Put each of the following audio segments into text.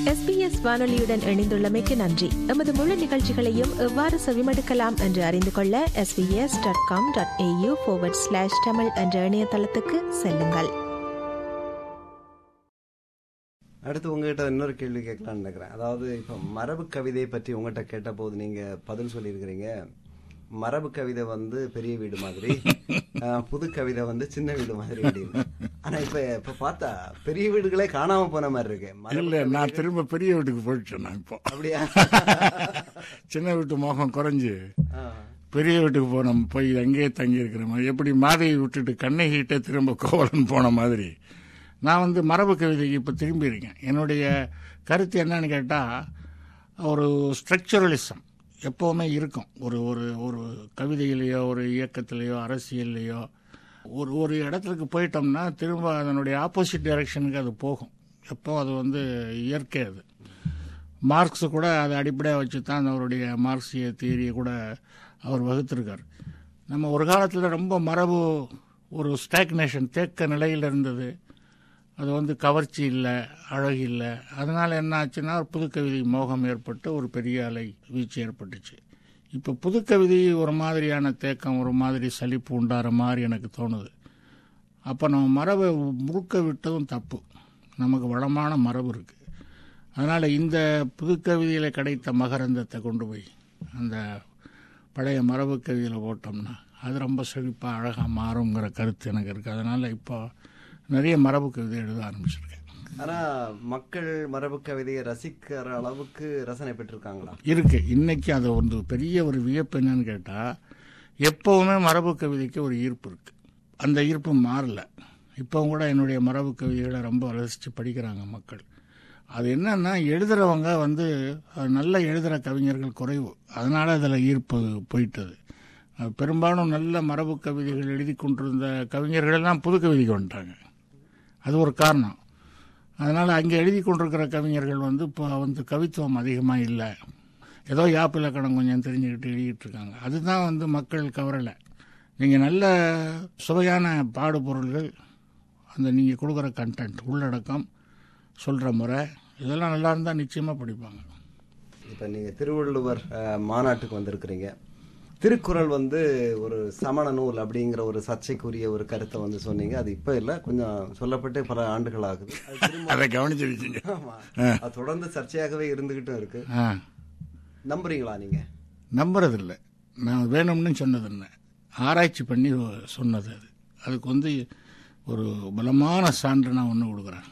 SBS வானொலியுடன் இணைந்துள்ளமைக்கு நன்றி எமது முழு நிகழ்ச்சிகளையும் எவ்வாறு செவிமடுக்கலாம் என்று அறிந்து கொள்ள SBS dot com dot AU slash Tamil என்ற இணையதளத்துக்கு செல்லுங்கள் அடுத்து உங்ககிட்ட இன்னொரு கேள்வி கேட்கலாம்னு நினைக்கிறேன் அதாவது இப்போ மரபு கவிதை பற்றி உங்ககிட்ட கேட்ட போது நீங்க பதில் சொல்லியிருக்கிறீங்க மரபு கவிதை வந்து பெரிய வீடு மாதிரி அஹ், புது கவிதை வந்து சின்ன வீடு மாதிரி அப்படின்னு ஆனா இப்ப இப்ப பார்த்தா பெரிய வீடுகளே காணாம போன மாதிரி இருக்கு மரபு இல்ல நான் திரும்ப பெரிய வீட்டுக்கு போயிட்டேன் நான் இப்போ அப்படியா சின்ன வீட்டு மோகம் குறைஞ்சு ஆ. பெரிய வீட்டுக்கு போன போய் அங்கேயே தங்கி இருக்கிற மாதிரி எப்படி மாதையை விட்டுட்டு கண்ணகிட்ட திரும்ப கோவலன் போன மாதிரி நான் வந்து மரபு கவிதைக்கு இப்போ திரும்பி இருக்கேன் என்னுடைய கருத்து என்னன்னு கேட்டால் ஒரு ஸ்ட்ரக்சரலிசம் எப்போவுமே இருக்கும் ஒரு ஒரு ஒரு கவிதையிலேயோ ஒரு இயக்கத்திலேயோ அரசியல்லையோ ஒரு ஒரு இடத்துக்கு போயிட்டோம்னா திரும்ப அதனுடைய ஆப்போசிட் டைரக்ஷனுக்கு அது போகும் எப்போ அது வந்து இயற்கை அது மார்க்ஸ் கூட அதை அடிப்படையாக வச்சு தான் அவருடைய மார்க்சிய தியரியை கூட அவர் வகுத்திருக்கார் நம்ம ஒரு காலத்தில் ரொம்ப மரபு ஒரு ஸ்டாக்னேஷன் தேக்க நிலையில் இருந்தது அது வந்து கவர்ச்சி இல்லை அழகு இல்லை அதனால என்ன ஆச்சுன்னா ஒரு புதுக்கவிதை மோகம் ஏற்பட்டு ஒரு பெரிய அலை வீச்சு ஏற்பட்டுச்சு இப்போ புதுக்கவிதை ஒரு மாதிரியான தேக்கம் ஒரு மாதிரி சலிப்பு உண்டாகிற மாதிரி எனக்கு தோணுது அப்போ நம்ம மரபை முறுக்க விட்டதும் தப்பு நமக்கு வளமான மரபு இருக்குது அதனால் இந்த புதுக்கவிதையில் கிடைத்த மகரந்தத்தை கொண்டு போய் அந்த பழைய மரபு கவிதையில் போட்டோம்னா அது ரொம்ப செழிப்பாக அழகாக மாறுங்கிற கருத்து எனக்கு இருக்குது அதனால் இப்போ நிறைய மரபு கவிதை எழுத ஆரம்பிச்சிருக்கேன் ஆனா மக்கள் மரபு கவிதையை ரசிக்கிற அளவுக்கு ரசனை பெற்றிருக்காங்களா இருக்கு இன்னைக்கு அது ஒரு பெரிய ஒரு வியப்பு என்னன்னு கேட்டால் எப்போவுமே மரபு கவிதைக்கு ஒரு ஈர்ப்பு இருக்கு அந்த ஈர்ப்பு மாறல இப்போவும் கூட என்னுடைய மரபு கவிதைகளை ரொம்ப ரசித்து படிக்கிறாங்க மக்கள் அது என்னன்னா எழுதுறவங்க வந்து அஹ், நல்ல எழுதுகிற கவிஞர்கள் குறைவு அதனால அதில் ஈர்ப்பு போயிட்டது அஹ், பெரும்பாலும் நல்ல மரபு கவிதைகள் எழுதி கொண்டிருந்த கவிஞர்கள் எல்லாம் புது கவிதைக்கு வந்துட்டாங்க அது ஒரு காரணம் அதனால் அங்கே எழுதி கொண்டிருக்கிற கவிஞர்கள் வந்து இப்போ வந்து கவித்துவம் அதிகமாக இல்லை ஏதோ யாப்பு இலக்கணம் கொஞ்சம் தெரிஞ்சுக்கிட்டு எழுதிட்டு இருக்காங்க அதுதான் வந்து மக்கள் கவரலை நீங்கள் நல்ல சுவையான பாடுபொருள்கள் அந்த நீங்கள் கொடுக்குற கண்டென்ட் உள்ளடக்கம் சொல்கிற முறை இதெல்லாம் நல்லா இருந்தால் நிச்சயமாக படிப்பாங்க இப்ப நீங்க திருவள்ளுவர் அஹ், மாநாட்டுக்கு வந்திருக்கிறீங்க திருக்குறள் வந்து ஒரு சமண நூல் அப்படிங்கிற ஒரு சர்ச்சைக்குரிய ஒரு கருத்தை வந்து சொன்னீங்க அது இப்ப இல்ல கொஞ்சம் சொல்லப்பட்டு பல ஆண்டுகள் ஆகுது அது திரும்ப அதை கவனிச்சிருக்கீங்க ஆமா. அது தொடர்ந்து சர்ச்சையாகவே இருந்துகிட்டும் இருக்கு ஆ நம்புறீங்களா நீங்க நம்புறதில்லை நான் வேணும்னு சொன்னதில்லை ஆராய்ச்சி பண்ணி சொன்னது அது அதுக்கு வந்து ஒரு பலமான சான்று நான் ஒன்று கொடுக்குறேன்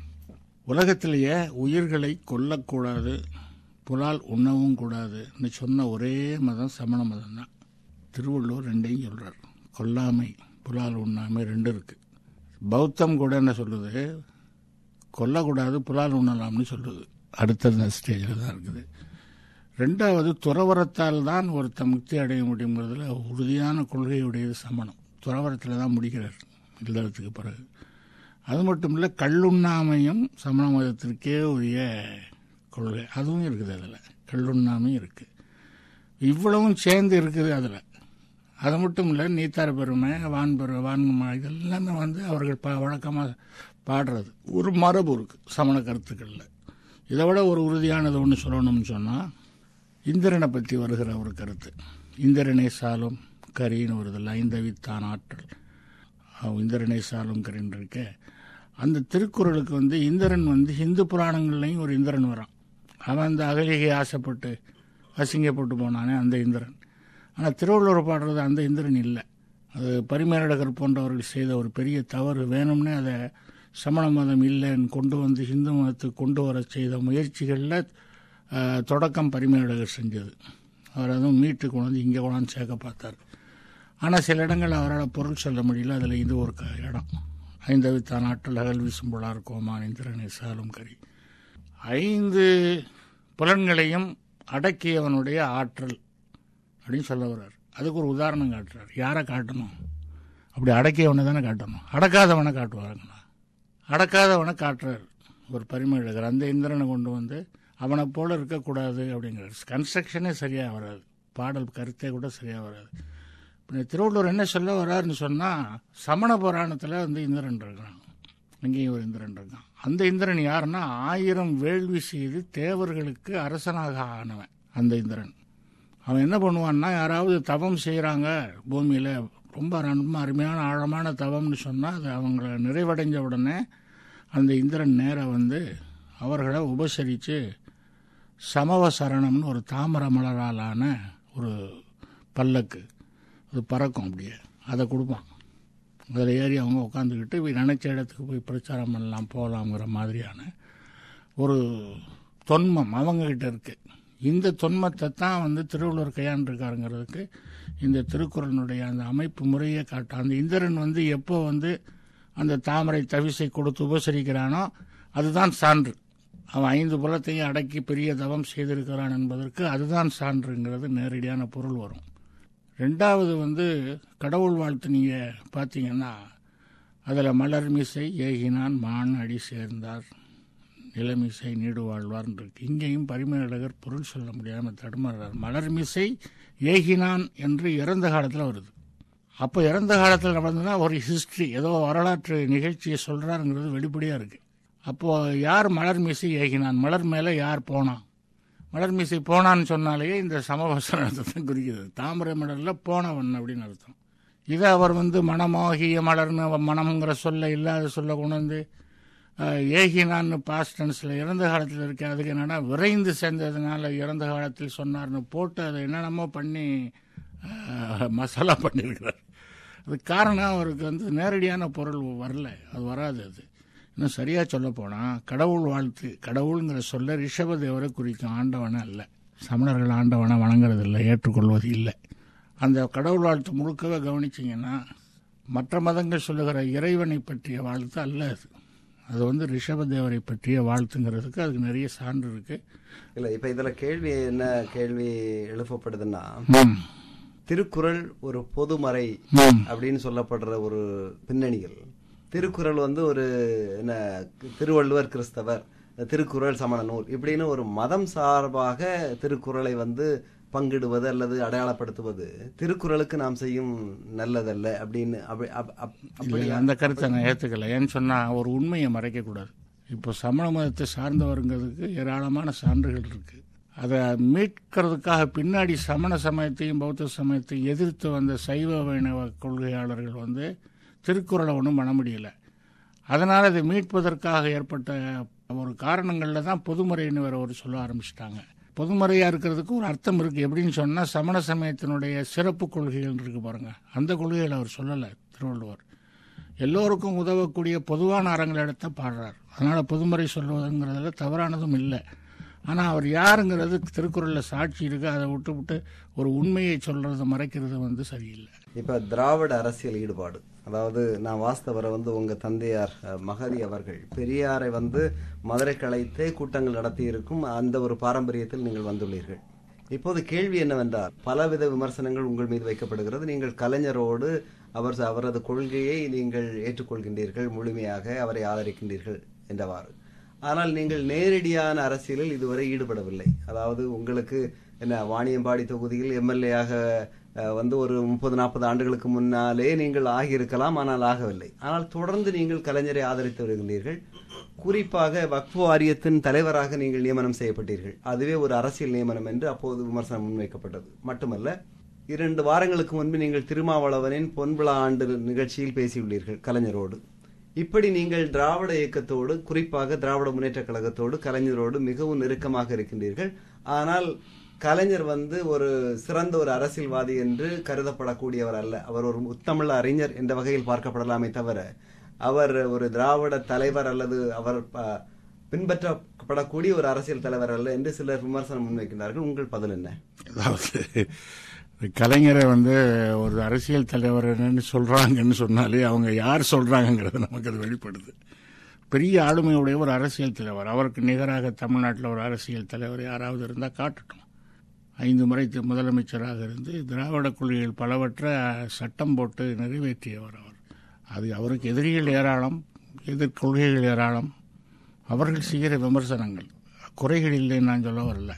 உலகத்திலேயே உயிர்களை கொல்லக்கூடாது புலால் உண்ணவும் கூடாதுன்னு சொன்ன ஒரே மதம் சமண மதம் தான் திருவள்ளுவர் ரெண்டையும் சொல்கிறார் கொல்லாமை புலால் உண்ணாமை ரெண்டு இருக்கு பௌத்தம் கூட என்ன சொல்லுது கொல்லக்கூடாது புலால் உண்ணலாம்னு சொல்லுது அடுத்த ஸ்டேஜில் தான் இருக்குது ரெண்டாவது துறவரத்தால் தான் ஒருத்தன் முக்தி அடைய முடியுங்கிறதுல உறுதியான கொள்கையுடையது சமணம் துறவரத்தில் தான் முடிக்கிறார் இல்லறத்துக்கு பிறகு அது மட்டும் இல்லை கல்லுண்ணாமையும் சமண மதத்திற்கே உரிய கொள்கை அதுவும் இருக்குது அதில் கல்லுண்ணாமையும் இருக்குது இவ்வளவும் சேர்ந்து இருக்குது அதில் அது மட்டும் இல்லை நீத்தார் பெருமை வான் பெருமை வான்மா இதெல்லாமே வந்து அவர்கள் பா வழக்கமாக பாடுறது ஒரு மரபு இருக்குது சமண கருத்துக்களில் இதை விட ஒரு உறுதியானது ஒன்று சொல்லணும்னு சொன்னால் இந்திரனை பற்றி வருகிற ஒரு கருத்து இந்திரனை சாலும் கரின்னு வருதில்ல ஐந்தவித்தான் ஆற்றல் அவ் இந்திரனை சாலும் கரின்னு இருக்க அந்த திருக்குறளுக்கு வந்து இந்திரன் வந்து இந்து புராணங்கள்லையும் ஒரு இந்திரன் வரான் அவன் அந்த அகலிகை ஆசைப்பட்டு அசிங்கப்பட்டு போனானே அந்த இந்திரன் ஆனால் திருவள்ளுவர் பாடுறது அந்த இந்திரன் இல்லை அது பரிமேலழகர் போன்றவர்கள் செய்த ஒரு பெரிய தவறு வேணும்னே அதை சமண மதம் இல்லைன்னு கொண்டு வந்து இந்து மதத்துக்கு கொண்டு வர செய்த முயற்சிகளில் அஹ், தொடக்கம் பரிமேலழகர் செஞ்சது அவர் அதுவும் மீட்டு கொண்டு வந்து இங்கே கொண்டாந்து சேர்க்க பார்த்தார் ஆனால் சில இடங்கள் அவரால் பொருள் சொல்ல முடியல அதில் இது ஒரு க- இடம் ஐந்தவித்தான் ஆற்றல் அகல் வீசும்புளார் கோமான் இந்திரனை சாலும் கரி ஐந்து புலன்களையும் அடக்கியவனுடைய ஆற்றல் அப்படின்னு சொல்ல வர்றார் அதுக்கு ஒரு உதாரணம் காட்டுறார் யாரை காட்டணும் அப்படி அடக்கியவனை தானே காட்டணும் அடக்காதவனை காட்டுவாருங்களா அடக்காதவனை காட்டுறார் ஒரு பரிமேழகர் அந்த இந்திரனை கொண்டு வந்து அவனை போல இருக்கக்கூடாது அப்படிங்கிறார் கன்ஸ்ட்ரக்ஷனே சரியாக வராது பாடல் கருத்தே கூட சரியாக வராது இப்போ திருவள்ளுவர் என்ன சொல்ல வர்றாருன்னு சொன்னால் சமண புராணத்தில் வந்து இந்திரன் இருக்கிறான் அங்கேயும் ஒரு இந்திரன் இருக்கான் அந்த இந்திரன் யாருன்னா ஆயிரம் வேள்வி செய்து தேவர்களுக்கு அரசனாக ஆனவன் அந்த இந்திரன் அவன் என்ன பண்ணுவான்னா யாராவது தவம் செய்கிறாங்க பூமியில் ரொம்ப ரொம்ப அருமையான ஆழமான தவம்னு சொன்னால் அது அவங்கள நிறைவடைஞ்ச உடனே அந்த இந்திரன் நேராக வந்து அவர்களை உபசரித்து சமவசரணம்னு ஒரு தாமர மலராலான ஒரு பல்லக்கு அது பறக்கும் அப்படியே அதை கொடுப்பான் அதில் ஏறி அவங்க உட்காந்துக்கிட்டு நினச்ச இடத்துக்கு போய் பிரச்சாரம் பண்ணலாம் போகலாங்கிற மாதிரியான ஒரு தொன்மம் அவங்கக்கிட்ட இருக்குது இந்த தொன்மத்தை தான் வந்து திருவள்ளுவர் கையாண்டிருக்காருங்கிறதுக்கு இந்த திருக்குறளுடைய அந்த அமைப்பு முறையை காட்டும் அந்த இந்திரன் வந்து எப்போ வந்து அந்த தாமரை தவிசை கொடுத்து உபசரிக்கிறானோ அதுதான் சான்று அவன் ஐந்து புலத்தையும் அடக்கி பெரிய தவம் செய்திருக்கிறான் என்பதற்கு அதுதான் சான்றுங்கிறது நேரடியான பொருள் வரும் ரெண்டாவது வந்து கடவுள் வாழ்த்து நீங்கள் பார்த்தீங்கன்னா அதில் மலர் மிசை ஏகினான் மான் அடி சேர்ந்தார் நிலமிசை நீடு வாழ்வார்னு இருக்கு இங்கேயும் பரிமேலழகர் பொருள் சொல்ல முடியாமல் தடுமாறுறார் மலர் மிசை ஏகினான் என்று இறந்த காலத்தில் வருது அப்போ இறந்த காலத்தில் நடந்ததுன்னா ஒரு ஹிஸ்ட்ரி ஏதோ வரலாற்று நிகழ்ச்சியை சொல்கிறாருங்கிறது வெளிப்படையாக இருக்குது அப்போது யார் மலர் மீசை ஏகினான் மலர் மேலே யார் போனான் மலர் மீசை போனான்னு சொன்னாலேயே இந்த சமவசனத்தை தான் குறிக்கிறது தாமரை மலரில் போனவன் அப்படின்னு அர்த்தம் இதை அவர் வந்து மனமோகிய மலர்னு மனம்ங்கிற சொல்ல இல்லாத சொல்ல கொண்டு வந்து ஏகினான்னு பாஸ்ட் டென்ஸில் இறந்த காலத்தில் இருக்க அதுக்கு என்னென்னா விரைந்து சேர்ந்ததுனால இறந்த காலத்தில் சொன்னார்னு போட்டு அதை என்னென்னமோ பண்ணி மசாலா பண்ணியிருக்கிறார் அது காரணம் அவருக்கு வந்து நேரடியான பொருள் வரல அது வராது அது இன்னும் சரியாக சொல்ல போனால் கடவுள் வாழ்த்து கடவுளுங்கிற சொல்ல ரிஷபதேவரை குறிக்கும் ஆண்டவனை அல்ல சமணர்கள் ஆண்டவனை வணங்குறது இல்லை ஏற்றுக்கொள்வது இல்லை அந்த கடவுள் வாழ்த்து முழுக்கவே கவனிச்சிங்கன்னா மற்ற மதங்கள் சொல்லுகிற இறைவனை பற்றிய வாழ்த்து அல்ல அது அது வந்து ரிஷபதேவரை பற்றிய வாழ்த்துங்கிறதுக்கு அதுக்கு நிறைய சான்று இருக்கு இல்ல இப்ப இதுல கேள்வி என்ன கேள்வி எழுப்பப்படுதுன்னா திருக்குறள் ஒரு பொதுமறை அப்படின்னு சொல்லப்படுற ஒரு பின்னணிகள் திருக்குறள் வந்து ஒரு என்ன திருவள்ளுவர் கிறிஸ்தவர் திருக்குறள் சமண நூல் இப்படின்னு ஒரு மதம் சார்பாக திருக்குறளை வந்து பங்கிடுவது அல்லது அடையாளப்படுத்துவது திருக்குறளுக்கு நாம் செய்யும் நல்லதல்ல அப்படின்னு அப்படி அந்த கருத்தை நான் ஏற்றுக்கல ஏன்னு சொன்னால் ஒரு உண்மையை மறைக்கக்கூடாது இப்போ சமண மதத்தை சார்ந்தவருங்கிறதுக்கு ஏராளமான சான்றுகள் இருக்கு அதை மீட்கிறதுக்காக பின்னாடி சமண சமயத்தையும் பௌத்த சமயத்தையும் எதிர்த்து வந்த சைவ வைணவ கொள்கையாளர்கள் வந்து திருக்குறளை ஒன்றும் பண்ண முடியல அதனால் அதை மீட்பதற்காக ஏற்பட்ட ஒரு காரணங்களில் தான் பொதுமுறைன்னு வேற ஒரு சொல்ல ஆரம்பிச்சிட்டாங்க பொதுமறையாக இருக்கிறதுக்கு ஒரு அர்த்தம் இருக்குது எப்படின்னு சொன்னால் சமண சமயத்தினுடைய சிறப்பு கொள்கைகள் இருக்குது பாருங்கள் அந்த கொள்கைகள் அவர் சொல்லலை திருவள்ளுவர் எல்லோருக்கும் உதவக்கூடிய பொதுவான அறங்களிடத்தை பாடுறார் அதனால் பொதுமறை சொல்வதுங்கிறதுல தவறானதும் இல்லை ஆனால் அவர் யாருங்கிறது திருக்குறளில் சாட்சி இருக்கு அதை விட்டு விட்டு ஒரு உண்மையை சொல்றது மறைக்கிறது வந்து சரியில்லை இப்ப திராவிட அரசியல் ஈடுபாடு அதாவது நான் வாஸ்தவரை வந்து உங்க தந்தையார் மகதி அவர்கள் பெரியாரை வந்து மதுரை கலைத்தே கூட்டங்கள் நடத்தி இருக்கும் அந்த ஒரு பாரம்பரியத்தில் நீங்கள் வந்துள்ளீர்கள் இப்போது கேள்வி என்னவென்றால் பலவித விமர்சனங்கள் உங்கள் மீது வைக்கப்படுகிறது நீங்கள் கலைஞரோடு அவர் அவரது கொள்கையை நீங்கள் ஏற்றுக்கொள்கின்றீர்கள் முழுமையாக அவரை ஆதரிக்கின்றீர்கள் என்றவாறு ஆனால் நீங்கள் நேரடியான அரசியலில் இதுவரை ஈடுபடவில்லை அதாவது உங்களுக்கு என்ன வாணியம்பாடி தொகுதியில் எம்எல்ஏயாக வந்து ஒரு முப்பது நாற்பது ஆண்டுகளுக்கு முன்னாலே நீங்கள் ஆகியிருக்கலாம் ஆனால் ஆகவில்லை ஆனால் தொடர்ந்து நீங்கள் கலைஞரை ஆதரித்து வருகின்றீர்கள் குறிப்பாக வக்ஃபு வாரியத்தின் தலைவராக நீங்கள் நியமனம் செய்யப்பட்டீர்கள் அதுவே ஒரு அரசியல் நியமனம் என்று அப்போது விமர்சனம் முன்வைக்கப்பட்டது மட்டுமல்ல இரண்டு வாரங்களுக்கு முன்பு நீங்கள் திருமாவளவனின் பொன்விழா ஆண்டு நிகழ்ச்சியில் பேசியுள்ளீர்கள் கலைஞரோடு இப்படி நீங்கள் திராவிட இயக்கத்தோடு குறிப்பாக திராவிட முன்னேற்ற கழகத்தோடு கலைஞரோடு மிகவும் நெருக்கமாக இருக்கின்றீர்கள் ஆனால் கலைஞர் வந்து ஒரு சிறந்த ஒரு அரசியல்வாதி என்று கருதப்படக்கூடியவர் அல்ல அவர் ஒரு முத்தமிழ் அறிஞர் என்ற வகையில் பார்க்கப்படலாமே தவிர அவர் ஒரு திராவிட தலைவர் அல்லது அவர் பின்பற்றப்படக்கூடிய ஒரு அரசியல் தலைவர் அல்ல என்று சிலர் விமர்சனம் முன்வைக்கின்றார்கள் உங்கள் பதில் என்ன அதாவது கலைஞரை வந்து ஒரு அரசியல் தலைவர்னு சொல்றாங்கன்னு சொன்னாலே அவங்க யார் சொல்றாங்கிறது நமக்கு அது வெளிப்படுது பெரிய ஆளுமையுடைய ஒரு அரசியல் தலைவர் அவருக்கு நிகராக தமிழ்நாட்டில் ஒரு அரசியல் தலைவர் யாராவது இருந்தால் காட்டட்டும் ஐந்து முறை முதலமைச்சராக இருந்து திராவிட கொள்கைகள் பலவற்றை சட்டம் போட்டு நிறைவேற்றியவர் அவர் அது அவருக்கு எதிரிகள் ஏராளம் எதிர்கொள்கைகள் ஏராளம் அவர்கள் செய்கிற விமர்சனங்கள் குறைகள் இல்லைன்னு நான் சொல்ல வரல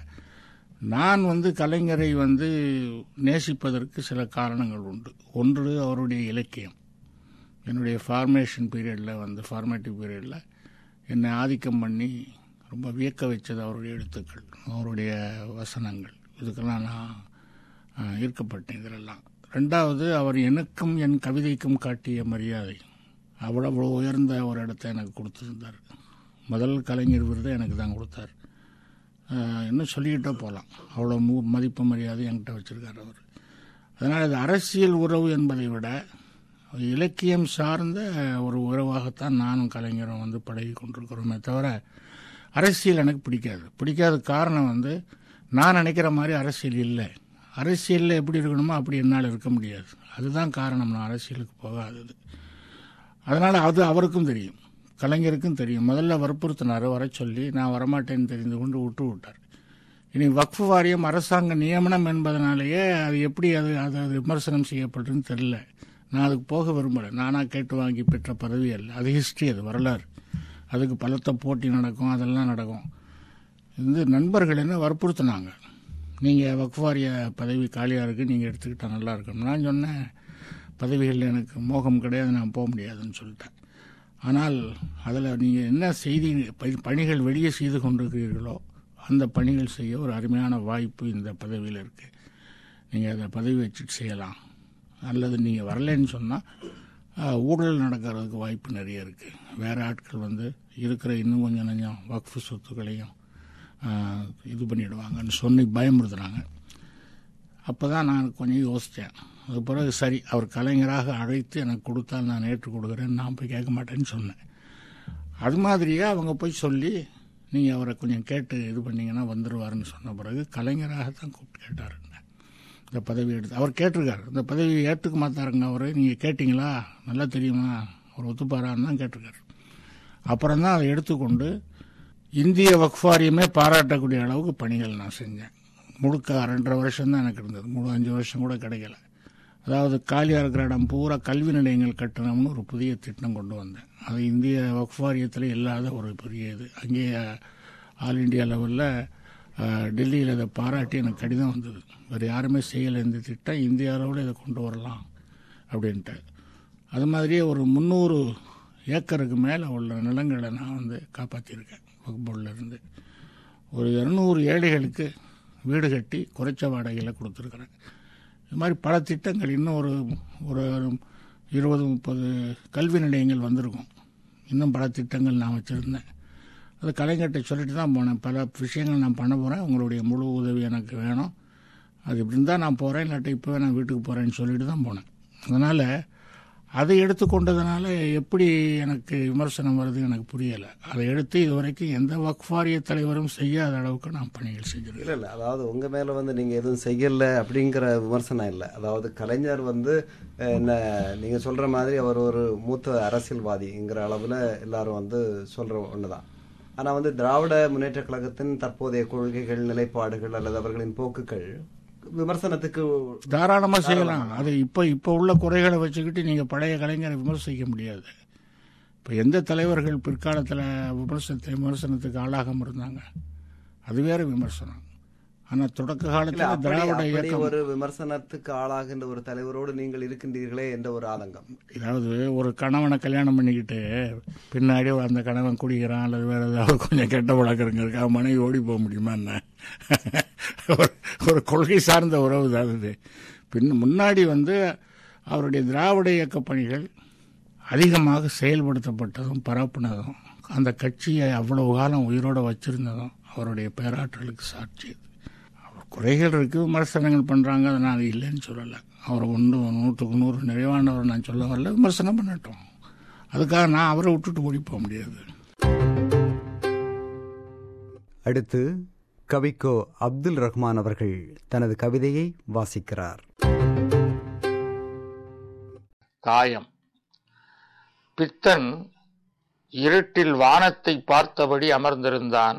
நான் வந்து கலைஞரை வந்து நேசிப்பதற்கு சில காரணங்கள் உண்டு ஒன்று அவருடைய இலக்கியம் என்னுடைய ஃபார்மேஷன் பீரியடில் வந்து ஃபார்மேட்டிவ் பீரியடில் என்னை ஆதிக்கம் பண்ணி ரொம்ப வியக்க வச்சது அவருடைய எழுத்துக்கள் அவருடைய வசனங்கள் இதுக்கெல்லாம் நான் ஆஹ், ஈர்க்கப்பட்டேன் இதிலெல்லாம் ரெண்டாவது அவர் எனக்கும் என் கவிதைக்கும் காட்டிய மரியாதை அவ்வளவு உயர்ந்த ஒரு இடத்தை எனக்கு கொடுத்துருந்தார் முதல் கலைஞர் விருதை எனக்கு தான் கொடுத்தார் ஆஹ், இன்னும் சொல்லிக்கிட்டே போகலாம் அவ்வளோ மு மதிப்பு மரியாதை என்கிட்ட வச்சுருக்கார் அவர் அதனால் இது அரசியல் உறவு என்பதை விட இலக்கியம் சார்ந்த ஒரு உறவாகத்தான் நானும் கலைஞரும் வந்து பழகி கொண்டிருக்கிறோமே தவிர அரசியல் எனக்கு பிடிக்காது பிடிக்காத காரணம் வந்து நான் நினைக்கிற மாதிரி அரசியல் இல்லை அரசியலில் எப்படி இருக்கணுமோ அப்படி என்னால் இருக்க முடியாது அதுதான் காரணம் நான் அரசியலுக்கு போகாதது அதனால் அது அவருக்கும் தெரியும் கலைஞருக்கும் தெரியும் முதல்ல வற்புறுத்தினார் வர சொல்லி நான் வரமாட்டேன்னு தெரிந்து கொண்டு விட்டு விட்டார் இனி வக்ஃபு வாரியம் அரசாங்க நியமனம் என்பதனாலேயே அது எப்படி அது அது அது விமர்சனம் செய்யப்படுதுன்னு தெரியல நான் அதுக்கு போக விரும்பலை நானாக கேட்டு வாங்கி பெற்ற பதவி அல்ல அது ஹிஸ்ட்ரி அது வரலாறு அதுக்கு பலத்த போட்டி நடக்கும் அதெல்லாம் நடக்கும் இது நண்பர்கள் என்ன வற்புறுத்தினாங்க நீங்கள் வக்ஃபாரிய பதவி காலியாக இருக்குது நீங்கள் எடுத்துக்கிட்டா நல்லா இருக்கும் நான் சொன்னேன் பதவிகளில் எனக்கு மோகம் கிடையாது நான் போக முடியாதுன்னு சொல்லிட்டேன் ஆனால் அதில் நீங்கள் என்ன செய்தி ப- பணிகள் வெளியே செய்து கொண்டிருக்கிறீர்களோ அந்த பணிகள் செய்ய ஒரு அருமையான வாய்ப்பு இந்த பதவியில் இருக்குது நீங்கள் அதை பதவி வச்சுட்டு செய்யலாம் அல்லது நீங்கள் வரலைன்னு சொன்னால் ஊழல் நடக்கிறதுக்கு வாய்ப்பு நிறைய இருக்குது வேறு ஆட்கள் வந்து இருக்கிற இன்னும் கொஞ்சம் கொஞ்சம் வக்ஃபு சொத்துக்களையும் ஆஹ், இது பண்ணிடுவாங்கன்னு சொல்லி பயமுறுத்துறாங்க அப்போ தான் நான் கொஞ்சம் யோசித்தேன் அது பிறகு சரி அவர் கலைஞராக அழைத்து எனக்கு கொடுத்தால் நான் ஏற்றுக் கொடுக்குறேன்னு நான் போய் கேட்க மாட்டேன்னு சொன்னேன் அது மாதிரியே அவங்க போய் சொல்லி நீங்கள் அவரை கொஞ்சம் கேட்டு இது பண்ணீங்கன்னா வந்துடுவாருன்னு சொன்ன பிறகு கலைஞராக தான் கூப்பிட்டு கேட்டார் இந்த பதவி எடுத்து அவர் கேட்டிருக்காரு இந்த பதவியை ஏற்றுக்க மாட்டாருங்க அவர் நீங்கள் கேட்டிங்களா நல்லா தெரியுமா அவர் ஒத்துப்பாரான்னு தான் கேட்டிருக்காரு அப்புறம் தான் அதை எடுத்துக்கொண்டு இந்திய வக்ஃபாரியமே பாராட்டக்கூடிய அளவுக்கு பணிகள் நான் செஞ்சேன் முழுக்க ரெண்டரை வருஷம் தான் எனக்கு இருந்தது முழு அஞ்சு வருஷம் கூட கிடைக்கல அதாவது காலியாக இருக்கிற இடம் பூரா கல்வி நிலையங்கள் கட்டணம்னு ஒரு புதிய திட்டம் கொண்டு வந்தேன் அது இந்திய வக்ஃபாரியத்தில் இல்லாத ஒரு பெரிய இது அங்கே ஆல் இண்டியா லெவலில் டெல்லியில் இதை பாராட்டி எனக்கு கடிதம் வந்தது வேறு யாருமே செய்யலை இந்த திட்டம் இந்திய அளவில் இதை கொண்டு வரலாம் அப்படின்ட்டு அது மாதிரியே ஒரு முந்நூறு ஏக்கருக்கு மேலே உள்ள நிலங்களை நான் வந்து காப்பாற்றியிருக்கேன் வகுப்புல இருந்து ஒரு இரநூறு ஏழைகளுக்கு வீடு கட்டி குறைச்ச வாடகையில் கொடுத்துருக்குறேன் இது மாதிரி பல திட்டங்கள் இன்னும் ஒரு ஒரு இருபது முப்பது கல்வி நிலையங்கள் வந்திருக்கும் இன்னும் பல திட்டங்கள் நான் வச்சுருந்தேன் அது கலைஞர்கிட்ட சொல்லிட்டு தான் போனேன் பல விஷயங்கள் நான் பண்ண போகிறேன் உங்களுடைய முழு உதவி எனக்கு வேணும் அது இப்படி இருந்தால் நான் போகிறேன் இல்லாட்டி இப்போ நான் வீட்டுக்கு போகிறேன்னு சொல்லிட்டு தான் போனேன் அதனால் அதை எடுத்துக்கொண்டதுனால எப்படி எனக்கு விமர்சனம் வருது எனக்கு புரியலை அதை எடுத்து இதுவரைக்கும் எந்த வக்ஃபாரிய தலைவரும் செய்யாத அளவுக்கு நான் பணிகள் செஞ்சிருக்கேன் இல்ல இல்ல அதாவது உங்க மேல வந்து நீங்க எதுவும் செய்யல அப்படிங்கிற விமர்சனம் இல்ல அதாவது கலைஞர் வந்து அஹ், என்ன நீங்க சொல்ற மாதிரி அவர் ஒரு மூத்த அரசியல்வாதிங்கிற அளவுல எல்லாரும் வந்து சொல்ற ஒண்ணுதான் ஆனா வந்து திராவிட முன்னேற்ற கழகத்தின் தற்போதைய கொள்கைகள் நிலைப்பாடுகள் அல்லது அவர்களின் போக்குகள் விமர்சனத்துக்கு தாராளமா செய்யலாம் அது இப்ப இப்ப உள்ள குறைகளை வச்சுக்கிட்டு நீங்க பழைய கலைஞரை விமர்சிக்க முடியாது இப்ப எந்த தலைவர்கள் பிற்காலத்துல விமர்சனத்தை விமர்சனத்துக்கு ஆளாகாம இருந்தாங்க அது வேற விமர்சனம் ஆனா தொடக்க இல்ல காலத்துல அப்படி திராவிட அப்படி இயக்கம் ஒரு விமர்சனத்துக்கு ஆளாகின்ற ஒரு தலைவரோடு நீங்கள் இருக்கின்றீர்களே என்ற ஒரு ஆதங்கம் அதாவது ஒரு கணவனை கல்யாணம் பண்ணிக்கிட்டு பின்னாடி அந்த கணவன் குடிக்கிறான் அல்லது வேற ஏதாவது கொஞ்சம் கெட்ட பழக்கங்க இருக்கா மனைவி ஓடி போக முடியுமா என்ன ஒரு- ஒரு கொள்கை சார்ந்த உறவு தான் அது பின் முன்னாடி வந்து அவருடைய திராவிட இயக்க பணிகள் அதிகமாக செயல்படுத்தப்பட்டதும் பரப்புனதும் அந்த கட்சியை அவ்வளவு காலம் உயிரோட வச்சிருந்ததும் அவருடைய பேராற்றலுக்கு சாட்சி அது. அவர் குறைகள் இருக்கு விமர்சனங்கள் பண்றாங்க அதை நான் அது இல்லைன்னு சொல்லலை அவர் ஒன்று நூற்றுக்கு நூறு நிறைவானவர் நான் சொல்ல வரல விமர்சனம் பண்ணட்டும் அதுக்காக நான் அவரை விட்டுட்டு ஓடி போக முடியாது அடுத்து கவிக்கோ அப்துல் ரஹ்மான் அவர்கள் தனது கவிதையை வாசிக்கிறார் காயம் பித்தன் இருட்டில் வானத்தை பார்த்தபடி அமர்ந்திருந்தான்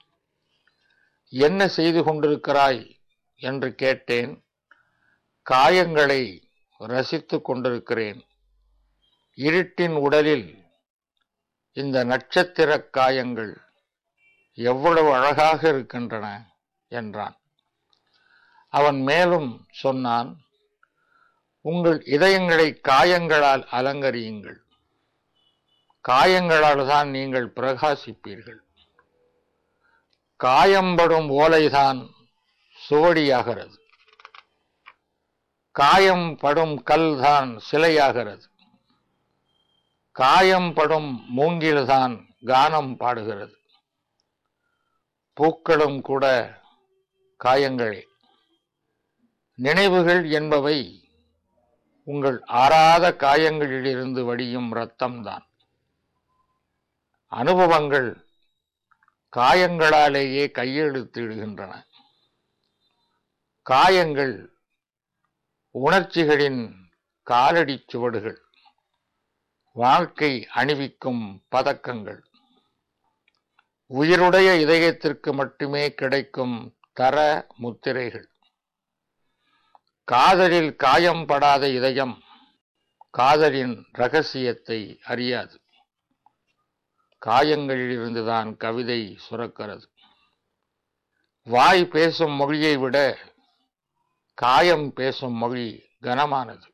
என்ன செய்து கொண்டிருக்கிறாய் என்று கேட்டேன் காயங்களை ரசித்துக் கொண்டிருக்கிறேன் இருட்டின் உடலில் இந்த நட்சத்திர காயங்கள் எவ்வளவு அழகாக இருக்கின்றன என்றான் அவன் மேலும் சொன்னான் உங்கள் இதயங்களை காயங்களால் அலங்கரியுங்கள் காயங்களால் தான் நீங்கள் பிரகாசிப்பீர்கள் காயம்படும் ஓலைதான் சுவடியாகிறது காயம் படும் கல்தான் சிலையாகிறது காயம் படும் மூங்கில்தான் கானம் பாடுகிறது பூக்களும் கூட காயங்களே நினைவுகள் என்பவை உங்கள் ஆறாத காயங்களிலிருந்து வடியும் இரத்தம்தான் அனுபவங்கள் காயங்களாலேயே கையெழுத்திடுகின்றன காயங்கள் உணர்ச்சிகளின் காலடிச் சுவடுகள் வாழ்க்கை அணிவிக்கும் பதக்கங்கள் உயிருடைய இதயத்திற்கு மட்டுமே கிடைக்கும் தர முத்திரைகள் காதலில் காயம் படாத இதயம் காதலின் ரகசியத்தை அறியாது காயங்களிலிருந்துதான் கவிதை சுரக்கிறது வாய் பேசும் மொழியை விட காயம் பேசும் மொழி கனமானது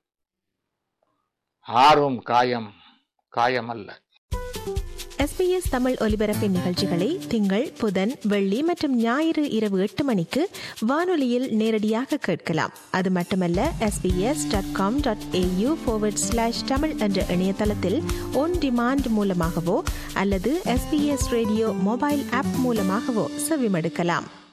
ஆறும் காயம் காயமல்ல எஸ்பிஎஸ் தமிழ் ஒலிபரப்பின் நிகழ்ச்சிகளை திங்கள் புதன் வெள்ளி மற்றும் ஞாயிறு இரவு எட்டு மணிக்கு வானொலியில் நேரடியாக கேட்கலாம் அது மட்டுமல்ல SBS dot com dot AU slash Tamil என்ற இணையதளத்தில் ஒன் டிமாண்ட் மூலமாகவோ அல்லது எஸ்பிஎஸ் ரேடியோ மொபைல் ஆப் மூலமாகவோ செவிமடுக்கலாம்